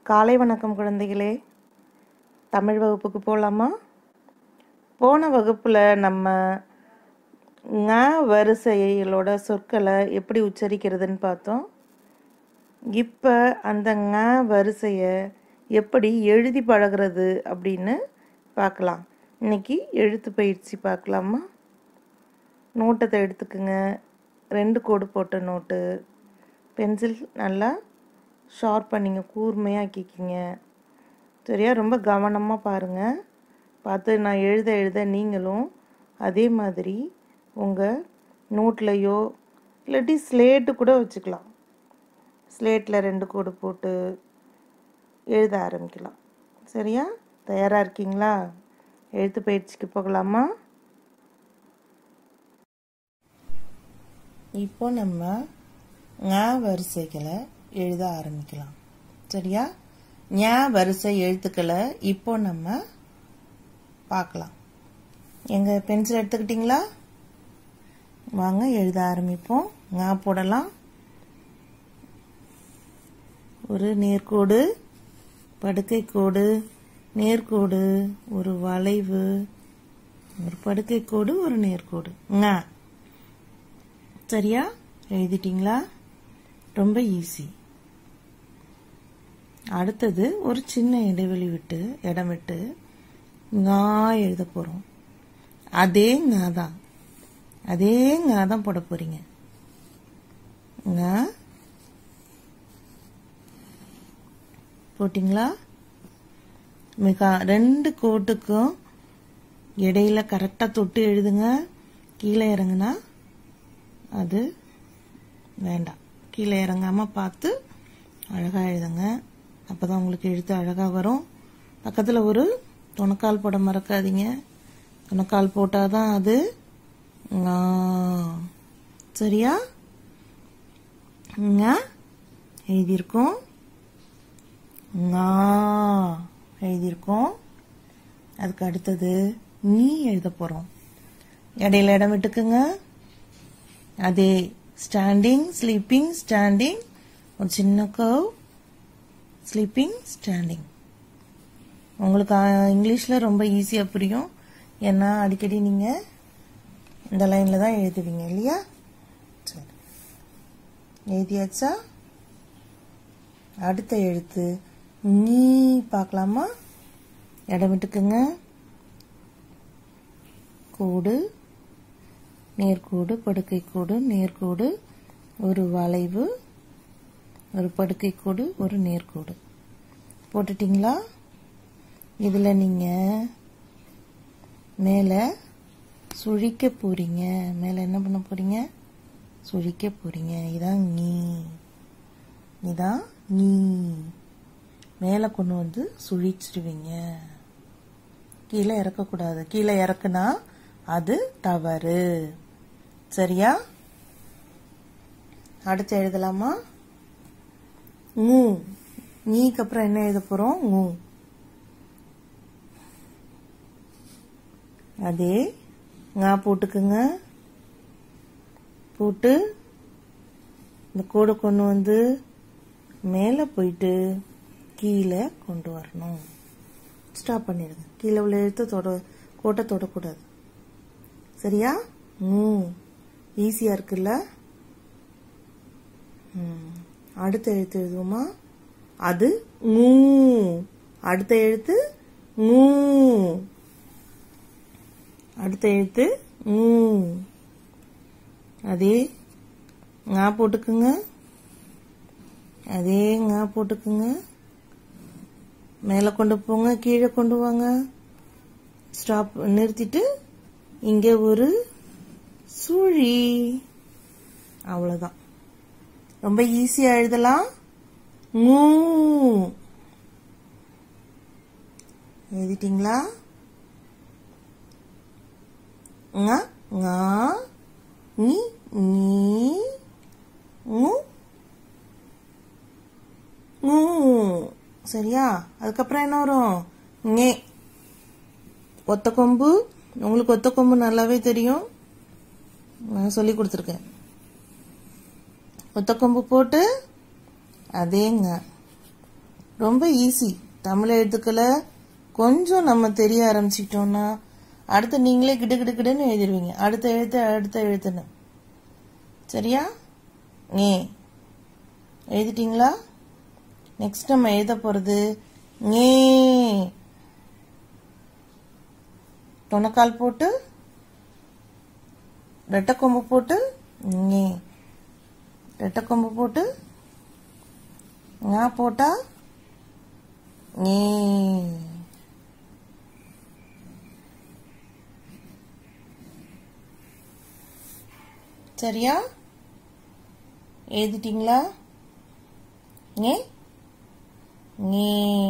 காலை வணக்கம் குழந்தைகளே தமிழ் வகுப்புக்கு போகலாமா போன வகுப்பில் நம்ம ங வரிசைகளோட சொற்களை எப்படி உச்சரிக்கிறதுன்னு பார்த்தோம் இப்போ அந்த ங வரிசையை எப்படி எழுதி பழகிறது அப்படின்னு பார்க்கலாம் இன்னைக்கு எழுத்து பயிற்சி பார்க்கலாமா நோட்டத்தை எடுத்துக்குங்க ரெண்டு கோடு போட்ட நோட்டு பென்சில் நல்லா ஷார்ப் பண்ணிங்க கூர்மையாக்கிக்கிங்க சரியா ரொம்ப கவனமாக பாருங்கள் பார்த்து நான் எழுத எழுத நீங்களும் அதே மாதிரி உங்கள் நோட்லேயோ இல்லாட்டி ஸ்லேட்டு கூட வச்சுக்கலாம் ஸ்லேட்டில் ரெண்டு கோடு போட்டு எழுத ஆரம்பிக்கலாம் சரியா தயாராக இருக்கீங்களா எழுத்து பயிற்சிக்கு போகலாமா இப்போ நம்ம ஞ வரிசைகளை எழுத ஆரம்பிக்கலாம் சரியா ஞ வரிசை எழுத்துக்களை இப்போ நம்ம பார்க்கலாம் எங்க பென்சில் எடுத்துக்கிட்டீங்களா வாங்க எழுத ஆரம்பிப்போம் ஞ போடலாம் ஒரு நேர்கோடு படுக்கை கோடு நேர்கோடு ஒரு வளைவு ஒரு படுக்கை கோடு ஒரு நேர்கோடு ங சரியா எழுதிட்டீங்களா ரொம்ப ஈஸி அடுத்தது ஒரு சின்ன இடைவெளி விட்டு இடம் விட்டு ngா எழுத போகிறோம் அதே ngா தான் அதே ngா தான் போட போறீங்க ngா போட்டிங்களா மிக ரெண்டு கோட்டுக்கும் இடையில கரெக்டாக தொட்டு எழுதுங்க கீழே இறங்குனா அது வேண்டாம் கீழே இறங்காமல் பார்த்து அழகாக எழுதுங்க அப்போ தான் உங்களுக்கு எழுத்து அழகாக வரும் பக்கத்தில் ஒரு துணக்கால் போட மறக்காதீங்க துணக்கால் போட்டால் தான் அது ஙா. சரியா ங்க எழுதியிருக்கோம் ஞா எழுதியிருக்கோம் அதுக்கு அடுத்தது நீ எழுத போகிறோம் இடையில இடம் விட்டுக்குங்க அதே ஸ்டாண்டிங் ஸ்லீப்பிங் ஸ்டாண்டிங் ஒரு சின்ன கவ் ஸ்லீப்பிங் ஸ்டாண்டிங் உங்களுக்கு இங்கிலீஷில் ரொம்ப ஈஸியாக புரியும் ஏன்னா அடிக்கடி நீங்கள் இந்த லைனில் தான் எழுதுவீங்க இல்லையா சரி எழுதியாச்சா அடுத்த எழுத்து நீ பார்க்கலாமா இடம் விட்டுக்குங்க கோடு நேர்கோடு படுக்கை கோடு நேர்கோடு ஒரு வளைவு ஒரு படுக்கை கோடு ஒரு நேர்கோடு போட்டுட்டீங்களா இதில் நீங்கள் மேலே சுழிக்க போறீங்க மேலே என்ன பண்ண போறீங்க சுழிக்க போறீங்க இதான் நீ இதான் நீ மேலே கொண்டு வந்து சுழிச்சிடுவீங்க கீழே இறக்கக்கூடாது கீழே இறக்குனா அது தவறு சரியா அடுத்து எழுதலாமா ngூ நீக்கு அப்புறம் என்ன எழுத போறோம் ngூ அதே ngா போட்டுக்குங்க போட்டு இந்த கோடை கொண்டு வந்து மேலே போயிட்டு கீழே கொண்டு வரணும் ஸ்டாப் பண்ணிடுங்க கீழே உள்ள எழுத்து தொட கோட்டை தொடக்கூடாது சரியா ம் ஈஸியாக இருக்குல்ல ம் அடுத்த எழுத்து எழுதுவோமா அது ngூ அடுத்த எழுத்து ngூ அடுத்த எழுத்து ngூ அதே ngா போட்டுக்குங்க அதே ngா போட்டுக்குங்க மேலே கொண்டு போங்க கீழே கொண்டு வாங்க ஸ்டாப் நிறுத்திட்டு இங்கே ஒரு சுழி அவ்வளோதான் ரொம்ப ஈஸியாக எழுதலாம் ngூ எழுதிட்டீங்களா ங ஙா நீ நீ ngூ ngூ சரியா அதுக்கப்புறம் என்ன வரும் ஞே ஒத்த கொம்பு உங்களுக்கு ஒத்த கொம்பு நல்லாவே தெரியும் நான் சொல்லி கொடுத்துருக்கேன் ஒத்த கொம்பு போட்டு அதேங்க ரொம்ப ஈஸி தமிழ் எழுத்துக்களை கொஞ்சம் நம்ம தெரிய ஆரம்பிச்சிட்டோம்னா அடுத்து நீங்களே கிடு கிடு கிடுன்னு எழுதிடுவீங்க அடுத்த எழுத்து அடுத்த எழுத்துன்னு சரியா ஏ எழுதிட்டீங்களா நெக்ஸ்ட் நம்ம எழுத போகிறது ஏ தொணக்கால் போட்டு ரெட்டைக்கொம்பு போட்டு ஏ ரெட்டைக்கொம்பு போட்டு ஞா போட்டா ஏ சரியா எழுதிட்டீங்களா ஏ ஏ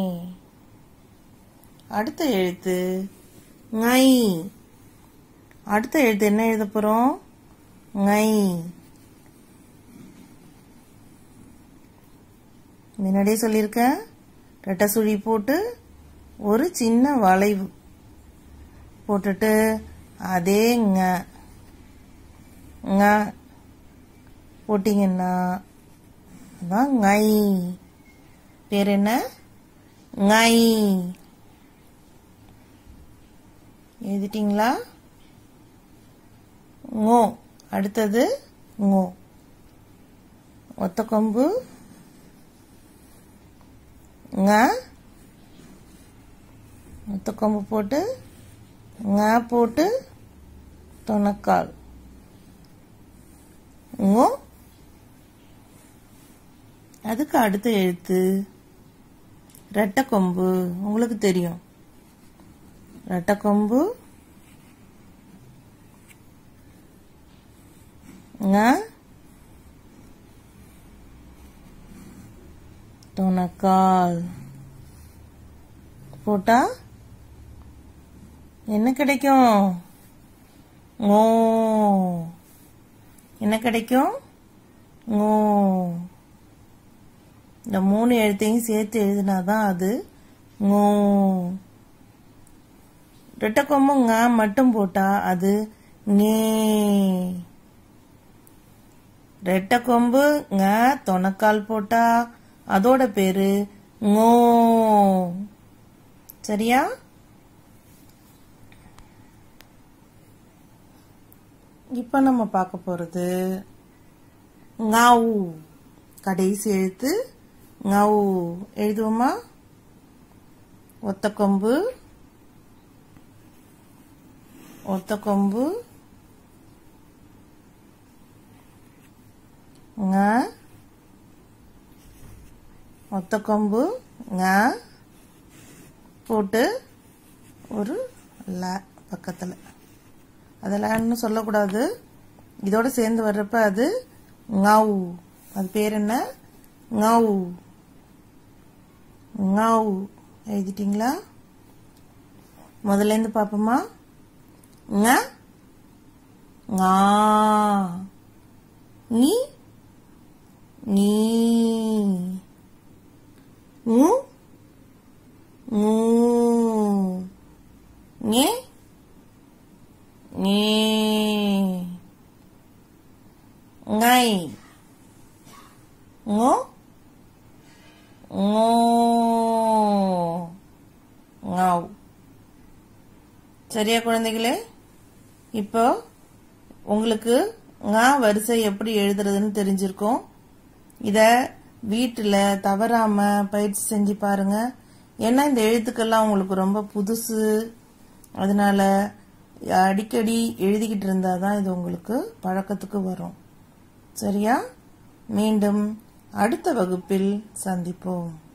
அடுத்த எழுத்து ngை அடுத்த எழுத்து என்ன எழுத போறோம் ngை முன்னாடியே சொல்லியிருக்கேன் ரெட்டை சுழி போட்டு ஒரு சின்ன வளைவு போட்டுட்டு அதே ங ங போட்டிங்கன்னா அதான் ngை பேர் என்ன ngை எழுதிட்டீங்களா ngோ அடுத்தது ngோ ஒத்த கொம்பு ங ஒத்த கொம்பு போட்டு ங போட்டு தொணக்கால் ngோ அதுக்கு அடுத்த எழுத்து ரெட்டை கொம்பு உங்களுக்கு தெரியும் ரெட்டை கொம்பு ங தொணக்கால் போட்டா என்ன கிடைக்கும் ஓ என்ன கிடைக்கும் ஓ இந்த மூணு எழுத்தையும் சேர்த்து எழுதினாதான் அது ஓ ரெட்டை கொம்பும் ங மட்டும் போட்டா அது ஞே ரெட்டை கொம்பு ங தொணக்கால் போட்டா அதோட பேரு ngோ சரியா இப்ப நம்ம பார்க்க போறது ngau கடைசி எழுத்து ngau எழுதுவோமா ஒத்த கொம்பு ஒத்த கொம்பு ங ஒத்த கொம்பு ங போட்டு ஒரு ல பக்கத்தில் அதெல்லாம் சொல்லக்கூடாது இதோட சேர்ந்து வர்றப்ப அது ngau அது பேர் என்ன ngau ngau எழுதிட்டீங்களா முதல்ல இருந்து பார்ப்போமா ங ngா நீ நீ ngு ngூ ஞே ஞே ngை ngோ ngோ ngau சரியா குழந்தைகளே இப்போ உங்களுக்கு ங வரிசை எப்படி எழுதுறதுன்னு தெரிஞ்சிருக்கும் இத வீட்டில் தவறாம பயிற்சி செஞ்சு பாருங்க ஏன்னா இந்த எழுத்துக்கள்லாம் உங்களுக்கு ரொம்ப புதுசு அதனால அடிக்கடி எழுதிக்கிட்டு இருந்தாதான் இது உங்களுக்கு பழக்கத்துக்கு வரும் சரியா மீண்டும் அடுத்த வகுப்பில் சந்திப்போம்